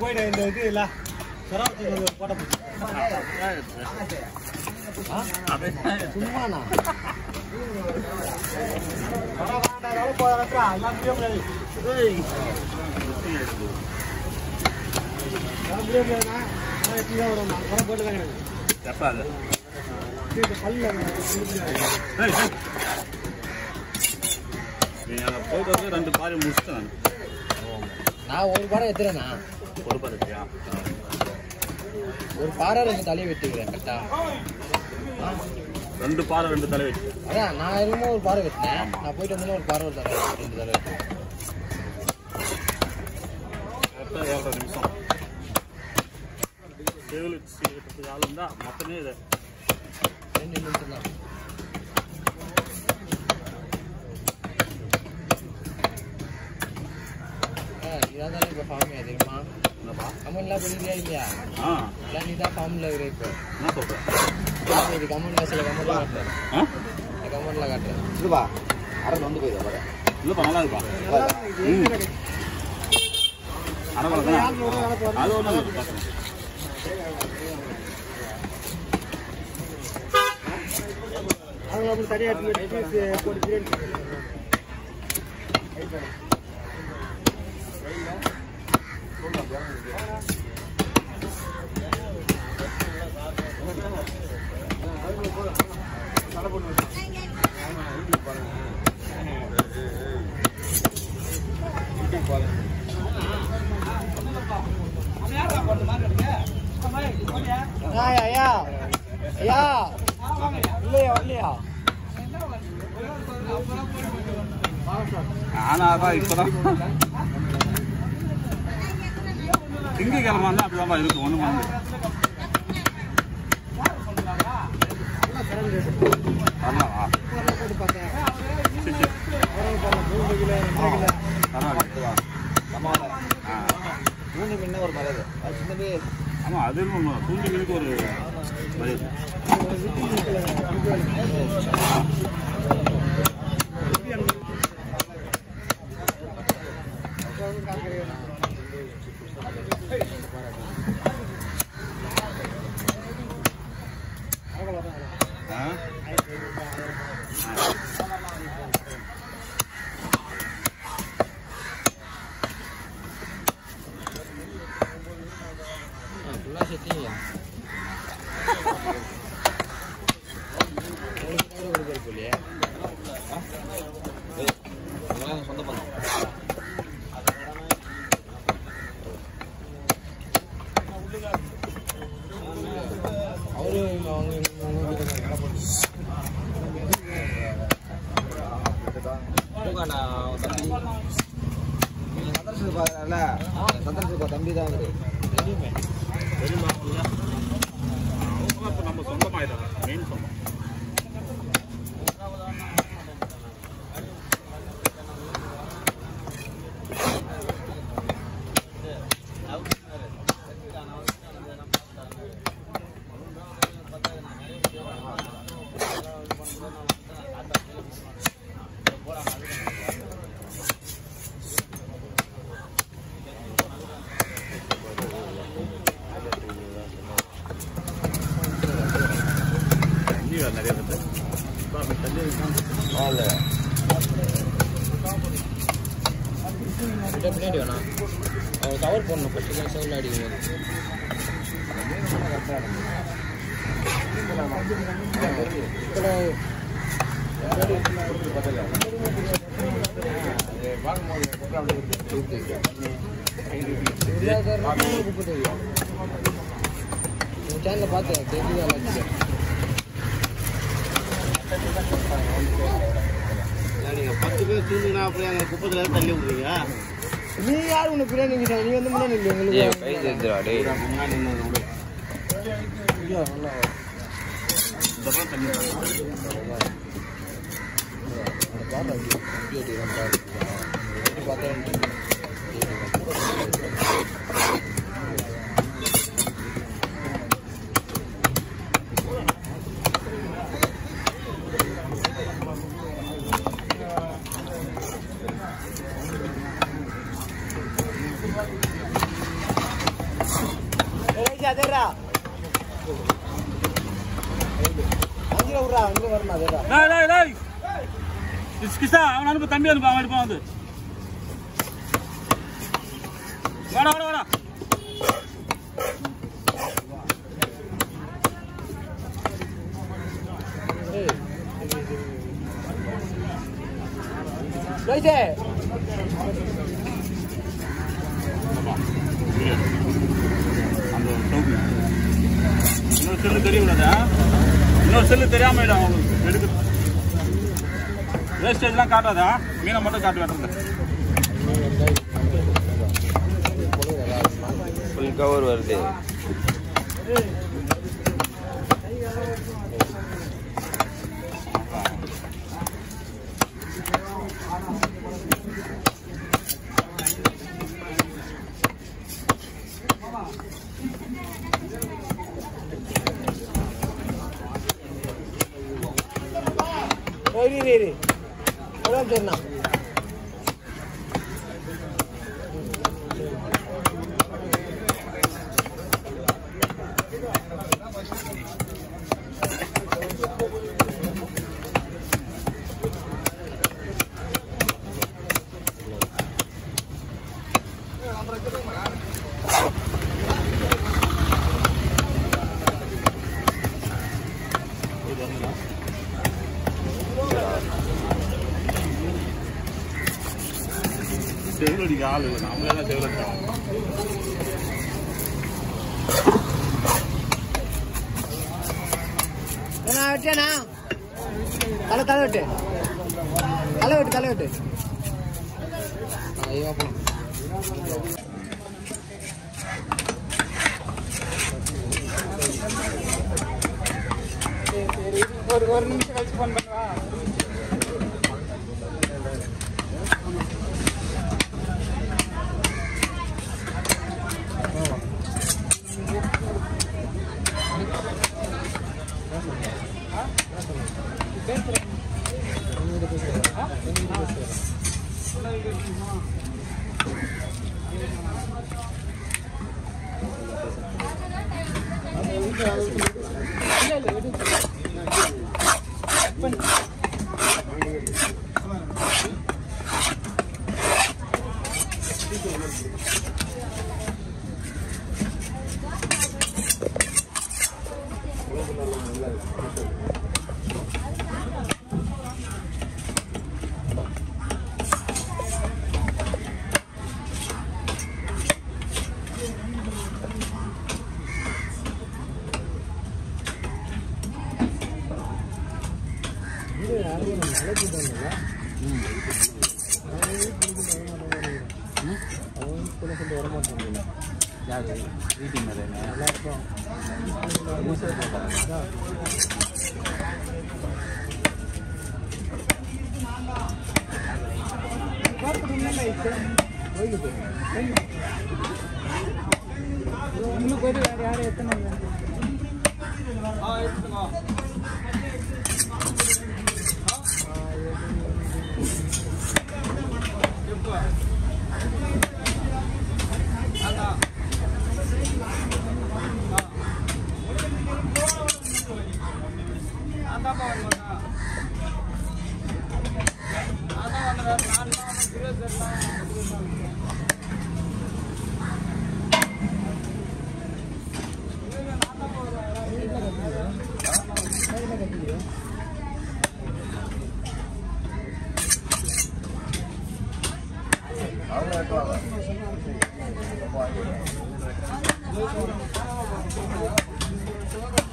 போயிட்டு இந்த இது இல்ல சராவத்துக்கு வந்து போட்ட போச்சு சும்மாண்ணா வர வேண்டாம் போகிறா எல்லாம் முடிய முடியாது வர முடிய முடியாதுண்ணா நான் எப்படி தான் வரும் நான் வர போட்டு தான் கிடக்கு எப்ப அது இந்த பல்ல ஏய், ஏய். நீ அங்க போயிட்டு வந்து ரெண்டு பாரி முடிச்சிட்டேன் நான் ஒரு பாறை எடுத்துறேண்ணா ஒரு பாரியா ஒரு பாறை ரெண்டு தலையை வெட்டிக்கிறேன் கரெக்டா ரெண்டு பாறை ரெண்டு தலை வச்சு அதான் நான் இருக்கும்போது ஒரு பாறை வெட்டினேன் நான் போயிட்டு வந்தோடனே ஒரு பாறை ஒரு தலை ரெண்டு தலை வெட்டினேன். கரெக்டாக ஏழரை நிமிஷம் சேவல் சீக்கிரத்துக்கு ஆள் இருந்தா மொத்தமே இது ரெண்டு நிமிஷம் தான் இதான் தானே இப்போ ஃபார்மியா தெரியுமா என்னப்பா கமெண்ட்லாம் பண்ணிருக்கியா இல்லையா ஆ எல்லாம் நீ தான் ஃபார்மில் இருக்கிற இப்போ என்ன சொல்கிறேன் இது கமெண்ட்ல சில கமெண்ட்லாம் காட்டுறேன் ஆ இந்த கமெண்ட்லாம் காட்டுறேன் இதுப்பா அரை வந்து போயிடுது பாரு இல்லைப்பா நல்லா இருப்பா ம் அரைவலை தான் அது ஒன்றும் இல்லை பார்க்குறேன் அவங்க அப்படி தனியாக பீஸ் போட்டு பிரியாணி ஐயா ஐயா ஐயா இல்லையா இல்லையா ஆனால் தான் இப்போ தான் திங்கக்கிழமை தான் அப்படி தான் இருக்கும் ஒன்றும் பண்ண வரலாமா போட்டு பார்த்தேன் சரி சரி மூணு கிலோ ரெண்டரை கிலோ பரவாயில்ல சமாளம் ஆ மூணு மீன் ஒரு மரியாதை அது சின்ன மீன் ஆமாம் அது ஒன்றும் தூண்டி மீனுக்கு ஒரு மரியாதை ஆ ஃபுல்லாக செட்டிங்களா போலியே இதெல்லாம் சொந்த பண்ணோம் அவரு அவங்க பூங்காண்ணா தம்பி நீங்கள் சந்திரசேகர் பார்க்குறாருல சந்திரசேகர் தம்பி தான் அவரு தெரியுமே பெரியம்மா இல்லை அவங்க இப்போ நம்ம சொந்தமாயிட்டாங்க மெயின் சொந்தம் தண்ணி வேறு நிறைய இருக்கு இப்போ அப்படி தண்ணி இருக்குன்னா இல்லை கிட்ட பின்னாடி வேணாம் அவங்க கவர் பண்ணணும் ஃபஸ்ட்டு தான் சவுண்ட் அடிக்கும் சேனலில் பார்த்தேன் தெரிஞ்சுதான் எல்லாத்தையும் நீங்கள் பத்து பேர் தூங்குனா அப்படியே அந்த குப்பத்தில் தள்ளி விடுவீங்க நீ யார் உன்னை பின்னாடி நிற்கிறா நீ வந்து முன்னாடி இல்லை உங்களுக்கு முன்னாடி நின்று விடு இல்லை நல்லா இந்த பக்கம் தண்ணி இருக்கு. ரைட் அதேரா அங்கே விட்றா அங்கே வரணும் அதேரா டேய் டேய் டேய் கிஸ் கிஸ்ஸா அவன் அனுப்பு தம்பி அனுப்பு அவன் எடுப்பான் வந்து வாடா வாடா வாடா ரைட்டே அந்த சவுக்கு இன்னொரு செல்லு தெரிய விடாதா இன்னொரு செல்லு தெரியாம இடம் அவங்களுக்கு எடுக்க வேஸ்டேஜ்லாம் காட்டாதா மீனை மட்டும் காட்டு வேண்டாம் ஃபுல் கவர் வருது இரு இரு இரு அதான் சரிண்ணா செவில் அடிக்க ஆள் இல்லை நம்மளே தான் செவில் அடிச்சோம் ஏண்ணா வெட்டேண்ணா தலை தலை வெட்டு தலை வெட்டு தலை வெட்டு ஒரு ஒரு நிமிஷம் கழிச்சு ஃபோன் பண்ணுவா போயிட்டு வேற யாரும் எத்தனை ஆ